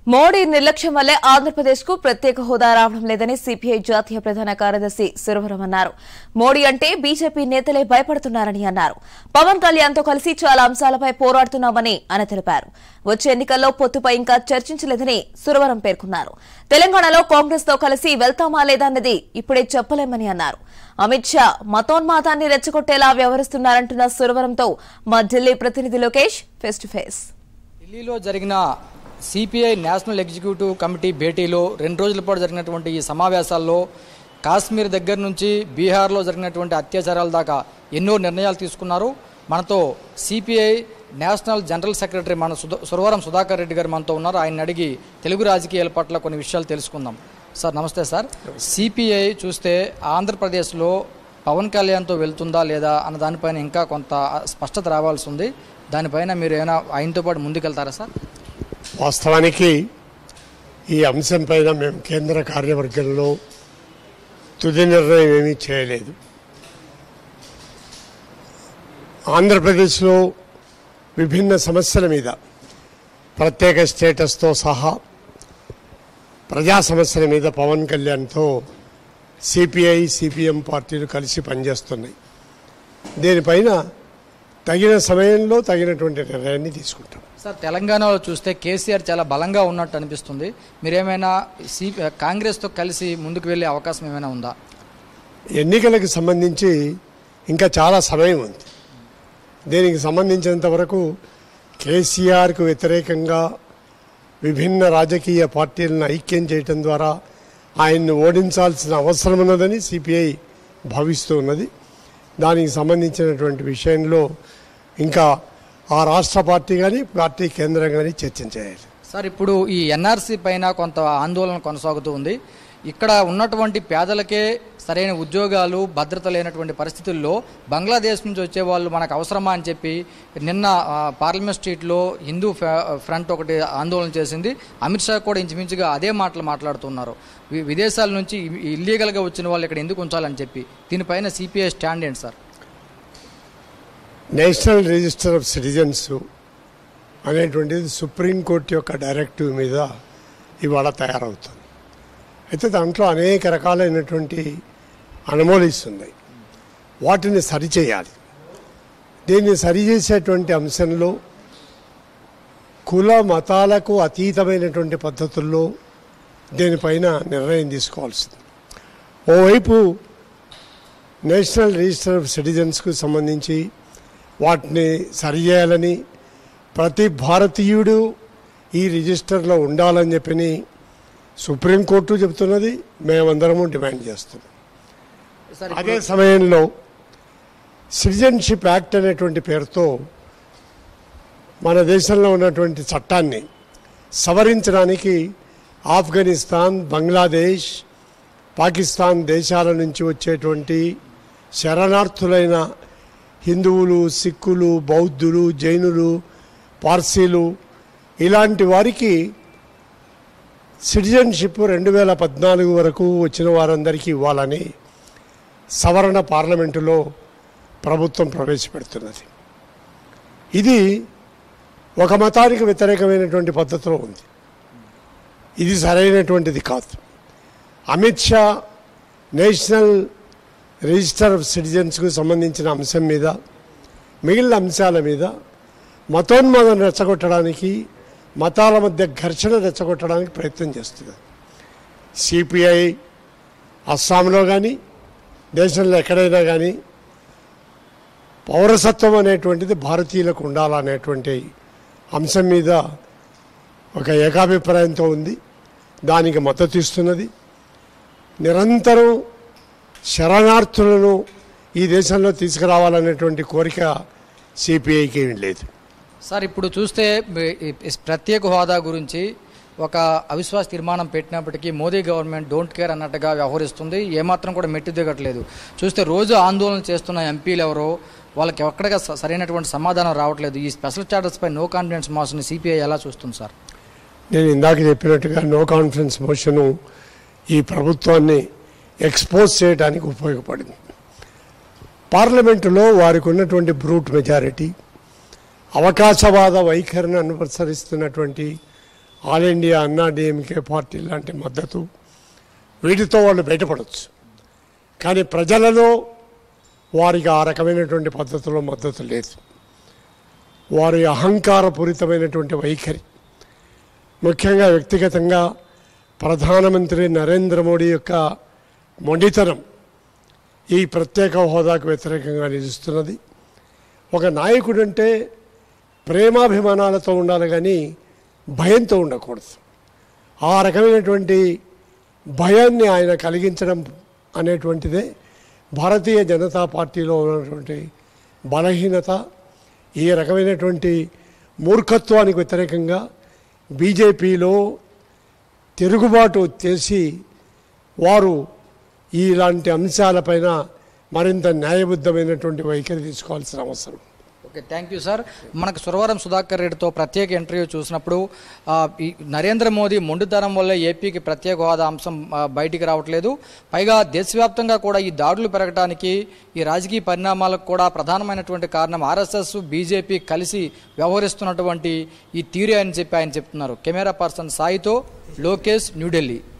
మోడీ నిర్లక్ష్యం వల్లే ఆంధ్రప్రదేశ్ కు ప్రత్యేక హోదా రావడం లేదని సిపిఐ జాతీయ ప్రధాన కార్యదర్శి సురవరం అన్నారు మోడీ అంటే బీజేపీ నేతలే భయపడుతున్నారని అన్నారు పవన్ కళ్యాణ్ తో కలిసి చాలా అంశాలపై పోరాడుతున్నామని ఆయన తెలిపారు వచ్చే ఎన్నికల్లో పొత్తుపై ఇంకా చర్చించలేదని సురవరం పేర్కొన్నారు తెలంగాణలో కాంగ్రెస్ తో కలిసి వెళ్తామా లేదా అన్నది ఇప్పుడే చెప్పలేమని అన్నారు అమిత్ షా మతోన్మాదాన్ని రెచ్చగొట్టేలా వ్యవహరిస్తున్నారంటున్న సురవరంతో మా ఢిల్లీ ప్రతినిధి లోకేష్ ఫేస్ టు ఫేస్ ఢిల్లీలో జరిగిన సిపిఐ నేషనల్ ఎగ్జిక్యూటివ్ కమిటీ భేటీలో రెండు రోజుల పాటు జరిగినటువంటి ఈ సమావేశాల్లో కాశ్మీర్ దగ్గర నుంచి బీహార్లో జరిగినటువంటి అత్యాచారాల దాకా ఎన్నో నిర్ణయాలు తీసుకున్నారు మనతో సిపిఐ నేషనల్ జనరల్ సెక్రటరీ మన సుధ సురవరం సుధాకర్ రెడ్డి గారు మనతో ఉన్నారు ఆయన అడిగి తెలుగు రాజకీయాల పట్ల కొన్ని విషయాలు తెలుసుకుందాం సార్ నమస్తే సార్ సిపిఐ చూస్తే ఆంధ్రప్రదేశ్లో పవన్ కళ్యాణ్తో వెళ్తుందా లేదా అన్న దానిపైన ఇంకా కొంత స్పష్టత రావాల్సి ఉంది దానిపైన మీరు ఏమైనా ఆయనతో పాటు ముందుకెళ్తారా సార్ వాస్తవానికి ఈ అంశం పైన మేము కేంద్ర కార్యవర్గంలో తుది నిర్ణయం ఏమీ చేయలేదు ఆంధ్రప్రదేశ్లో విభిన్న సమస్యల మీద ప్రత్యేక స్టేటస్తో సహా ప్రజా సమస్యల మీద పవన్ కళ్యాణ్తో సిపిఐ సిపిఎం పార్టీలు కలిసి పనిచేస్తున్నాయి దీనిపైన తగిన సమయంలో తగినటువంటి నిర్ణయాన్ని తీసుకుంటాం సార్ తెలంగాణలో చూస్తే కేసీఆర్ చాలా బలంగా ఉన్నట్టు అనిపిస్తుంది మీరేమైనా సి కాంగ్రెస్తో కలిసి ముందుకు వెళ్ళే అవకాశం ఏమైనా ఉందా ఎన్నికలకు సంబంధించి ఇంకా చాలా సమయం ఉంది దీనికి సంబంధించినంత వరకు కేసీఆర్కు వ్యతిరేకంగా విభిన్న రాజకీయ పార్టీలను ఐక్యం చేయటం ద్వారా ఆయన్ని ఓడించాల్సిన అవసరం ఉన్నదని సిపిఐ భావిస్తూ ఉన్నది దానికి సంబంధించినటువంటి విషయంలో ఇంకా ఆ రాష్ట్ర పార్టీ కానీ పార్టీ కేంద్రం కానీ చర్చించేయాలి సార్ ఇప్పుడు ఈ ఎన్ఆర్సీ పైన కొంత ఆందోళన కొనసాగుతూ ఉంది ఇక్కడ ఉన్నటువంటి పేదలకే సరైన ఉద్యోగాలు భద్రత లేనటువంటి పరిస్థితుల్లో బంగ్లాదేశ్ నుంచి వచ్చే వాళ్ళు మనకు అవసరమా అని చెప్పి నిన్న ఆ, పార్లమెంట్ స్ట్రీట్లో హిందూ ఫ్ర- ఫ్రంట్ ఒకటి ఆందోళన చేసింది అమిత్ షా కూడా ఇంచుమించుగా అదే మాటలు మాట్లాడుతున్నారు వి- విదేశాల నుంచి ఇ- ఇల్లీగల్గా వచ్చిన వాళ్ళు ఇక్కడ ఎందుకు ఉంచాలని చెప్పి దీనిపైన సిపిఐ స్టాండ్ ఏంటి sir national register of citizens అనేటువంటిది సుప్రీంకోర్టు యొక్క డైరెక్టివ్ మీద ఇవాళ తయారవుతుంది అయితే దాంట్లో అనేక రకాలైనటువంటి అనమోలీస్ ఉన్నాయి వాటిని సరిచేయాలి దీన్ని సరిచేసేటువంటి అంశంలో కుల మతాలకు అతీతమైనటువంటి పద్ధతుల్లో దీనిపైన నిర్ణయం తీసుకోవాల్సింది ఓవైపు నేషనల్ రిజిస్టర్ ఆఫ్ సిటిజన్స్కు సంబంధించి వాటిని సరిచేయాలని ప్రతి భారతీయుడు ఈ రిజిస్టర్లో ఉండాలని చెప్పని సుప్రీంకోర్టు చెబుతున్నది మేమందరము డిమాండ్ చేస్తున్నాం సార్ అదే సమయంలో సిటిజన్షిప్ యాక్ట్ అనేటువంటి పేరుతో మన దేశంలో ఉన్నటువంటి చట్టాన్ని సవరించడానికి ఆఫ్ఘనిస్తాన్ బంగ్లాదేశ్ పాకిస్తాన్ దేశాల నుంచి వచ్చేటువంటి శరణార్థులైన హిందువులు సిక్కులు బౌద్ధులు జైనులు పార్సీలు ఇలాంటి వారికి సిటిజన్షిప్ రెండు వేల పద్నాలుగు వరకు వచ్చిన వారందరికీ ఇవ్వాలని సవరణ పార్లమెంటులో ప్రభుత్వం ప్రవేశపెడుతున్నది ఇది ఒక మతానికి వ్యతిరేకమైనటువంటి పద్ధతిలో ఉంది ఇది సరైనటువంటిది కాదు Amit Shah national register of సిటిజన్స్కు సంబంధించిన అంశం మీద మిగిలిన అంశాల మీద మతోన్మాదం రెచ్చగొట్టడానికి మతాల మధ్య ఘర్షణ రెచ్చగొట్టడానికి ప్రయత్నం చేస్తుంది సిపిఐ అస్సాంలో కానీ దేశంలో ఎక్కడైనా కానీ పౌరసత్వం అనేటువంటిది భారతీయులకు ఉండాలనేటువంటి అంశం మీద ఒక ఏకాభిప్రాయంతో ఉంది దానికి మద్దతు ఇస్తున్నది నిరంతరం శరణార్థులను ఈ దేశంలో తీసుకురావాలనేటువంటి కోరిక సిపిఐకి ఏమీ లేదు సార్ ఇప్పుడు చూస్తే మీ- ఈ ప్రత్యేక హోదా గురించి ఒక అవిశ్వాస తీర్మానం పెట్టినప్పటికీ మోదీ గవర్నమెంట్ డోంట్ కేర్ అన్నట్టుగా వ్యవహరిస్తుంది ఏమాత్రం కూడా మెట్టు దిగట్లేదు చూస్తే రోజు ఆందోళన చేస్తున్న ఎంపీలు ఎవరో వాళ్ళకి ఎక్కడగా స- సరైనటువంటి సమాధానం రావట్లేదు ఈ స్పెషల్ స్టాటస్ పై నో కాన్ఫిడెన్స్ మోషన్ సిపిఐ ఎలా చూస్తుంది సార్ నేను ఇందాక చెప్పినట్టుగా నో కాన్ఫిడెన్స్ మోషను ఈ ప్రభుత్వాన్ని ఎక్స్పోజ్ చేయడానికి ఉపయోగపడింది పార్లమెంటులో వారికి ఉన్నటువంటి బ్రూట్ మెజారిటీ అవకాశవాద వైఖరిని అనుసరిస్తున్నటువంటి all India Anna DMK party లాంటి మద్దతు వీటితో వాళ్ళు బయటపడవచ్చు కానీ ప్రజలలో వారికి ఆ రకమైనటువంటి పద్ధతిలో మద్దతు లేదు వారి అహంకారపూరితమైనటువంటి వైఖరి ముఖ్యంగా వ్యక్తిగతంగా ప్రధానమంత్రి నరేంద్ర మోడీ యొక్క మొండితనం ఈ ప్రత్యేక హోదాకు వ్యతిరేకంగా నిలుస్తున్నది ఒక నాయకుడు అంటే ప్రేమాభిమానాలతో ఉండాలి కానీ భయంతో ఉండకూడదు ఆ రకమైనటువంటి భయాన్ని ఆయన కలిగించడం అనేటువంటిదే భారతీయ జనతా పార్టీలో ఉన్నటువంటి బలహీనత ఈ రకమైనటువంటి మూర్ఖత్వానికి వ్యతిరేకంగా బీజేపీలో తిరుగుబాటు చేసి వారు ఇలాంటి అంశాలపైన మరింత న్యాయబద్ధమైనటువంటి వైఖరి తీసుకోవాల్సిన అవసరం ఓకే థ్యాంక్ యూ సార్ మనకు సురవరం సుధాకర్ రెడ్డితో ప్రత్యేక ఇంటర్వ్యూ చూసినప్పుడు ఆ, ఈ నరేంద్ర మోదీ మొండితనం వల్ల ఏపీకి ప్రత్యేక హోదా అంశం ఆ, బయటికి రావట్లేదు పైగా దేశవ్యాప్తంగా కూడా ఈ దాడులు పెరగడానికి ఈ రాజకీయ పరిణామాలకు కూడా ప్రధానమైనటువంటి కారణం ఆర్ఎస్ఎస్ బీజేపీ కలిసి వ్యవహరిస్తున్నటువంటి ఈ తీరే అని చెప్పి ఆయన చెప్తున్నారు కెమెరా పర్సన్ సాయితో లోకేష్ న్యూఢిల్లీ